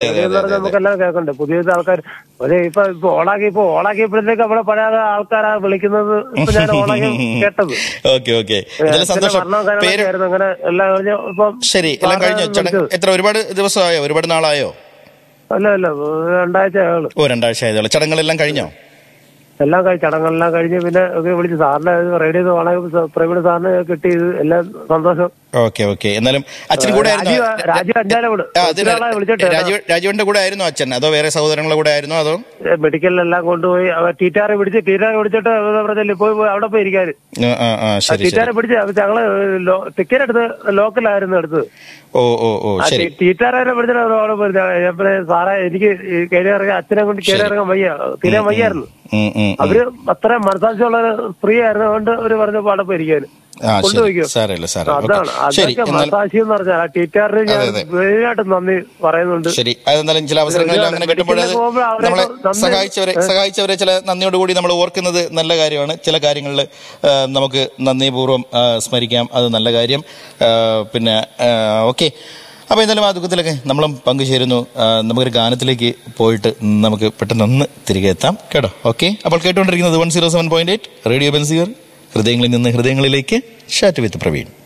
എന്ന് പറഞ്ഞാൽ നമുക്കെല്ലാം കേൾക്കണ്ടേ പുതിയ ആൾക്കാർ ഒരു ഇപ്പൊ ഇപ്പൊ ഓണാക്കി ഇപ്പൊ ഓണാക്കിയപ്പോഴത്തേക്ക് നമ്മളെ പഴയ ആൾക്കാരാ വിളിക്കുന്നത് ഇപ്പൊ ഞാൻ ഓണാക്കി കേട്ടത് ഓക്കെ ഓക്കെ എന്തായാലും സന്തോഷം മരണവും പേര് കാര്യങ്ങളൊക്കെ ആയിരുന്നു അങ്ങനെ എല്ലാം കഴിഞ്ഞ് ഇപ്പം ശരി എല്ലാം കഴിഞ്ഞോ സാറാണ് ചടങ്ങ് വിളിച്ചത്. എത്ര ഒരുപാട് ദിവസമായോ ഒരുപാട് നാളായോ അല്ല അല്ല രണ്ടാഴ്ച ആള് ഓ രണ്ടാഴ്ച ആയതോളൂ ചടങ്ങുകളെല്ലാം കഴിഞ്ഞോ എല്ലാം കഴിഞ്ഞ് ചടങ്ങെല്ലാം കഴിഞ്ഞ് പിന്നെ ഒക്കെ വിളിച്ച് സാറിനെ റേഡിയോ ഓണാക്കി പ്രവീണ് സാറിന് കിട്ടി ഇത് എല്ലാം സന്തോഷം ഓക്കെ ഓക്കെ എന്നാലും അച്ഛൻ കൂടെ ആയിരുന്നു രാജീവ് രാജീവ് അഞ്ചാലവിട് ആ, അത് ഒത്തിരി ആളെ വിളിച്ചിട്ട് രാജീവ് രാജീവിന്റെ കൂടെ ആയിരുന്നു അച്ഛൻ അതോ വേറെ സഹോദരങ്ങളുടെ കൂടെ ആയിരുന്നോ അതോ മെഡിക്കലിലെല്ലാം കൊണ്ടുപോയി ടീറ്റാറെ പിടിച്ച് ടീറ്റാറെ പിടിച്ചിട്ട് പറഞ്ഞില്ലേ പോയി പോയി അവിടെ പോയി ഇരിക്കാന് ആ, ആ, ആ ശരി ശരി ടീറ്റാറെ പിടിച്ച് അപ്പൊ ഞങ്ങള് ടിക്കറ്റ് എടുത്ത് ലോക്കലായിരുന്നു എടുത്തത് ഓ ഓ ഓ ആ ശരി ടീറ്റാറെ പിടിച്ചിട്ട് അവിടെ പോയി ഞാൻ പറഞ്ഞെ, സാറേ എനിക്ക് ഈ കയറി ഇറങ്ങാൻ അച്ഛനെ കൊണ്ട് കയറി ഇറങ്ങാൻ വയ്യ തീരെ വയ്യായിരുന്നു ഉം, ഉം, ഉം. അവര് അത്ര മനസാക്ഷിയുള്ള ഒരു സ്ത്രീ ആയിരുന്നു അതുകൊണ്ട് ഒരു പറഞ്ഞ പാടെ പോയി ഇരിക്കാന് ആ ശരി കൊണ്ടുപോയിക്കോ സാരമില്ല സാരമില്ല അതാണ് ഓക്കെ. ശരി അതൊക്കെ എന്നാലും മനസാക്ഷി എന്ന് പറഞ്ഞാൽ ആ ടീച്ചറിന് ഞാൻ അതെ, അതെ. മെയിനായിട്ട് നന്ദി പറയുന്നുണ്ട് ശരി അതെന്തായാലും ചില അവസരങ്ങളിൽ അങ്ങനെ കിട്ടുമ്പോൾ അത് മെഡിക്കലിൽ പോകുമ്പോൾ അവരെ നമ്മളെ നന്ദി- സഹായിച്ചവരെ സഹായിച്ചവരെ ചില നന്ദിയോടുകൂടി നമ്മൾ ഓർക്കുന്നത് നല്ല കാര്യമാണ് ചില കാര്യങ്ങളിൽ നമുക്ക് നന്ദിപൂർവ്വം ആ, സ്മരിക്കാം അത് നല്ല കാര്യം ആ, പിന്നെ ഓക്കെ അപ്പോൾ എന്തായാലും ആ ദുഃഖത്തിലൊക്കെ നമ്മളും പങ്കുചേരുന്നു ആ, നമുക്കൊരു ഗാനത്തിലേക്ക് പോയിട്ട് നമുക്ക് പെട്ടെന്ന് ഒന്ന് തിരികെ എത്താം കേട്ടോ ഓക്കെ അപ്പോൾ കേട്ടുകൊണ്ടിരിക്കുന്നത് one zero seven point eight radio ബെൻസിയർ ഹൃദയങ്ങളിൽ നിന്ന് ഹൃദയങ്ങളിലേക്ക് ഷാറ്റ് വിത്ത് പ്രവീൺ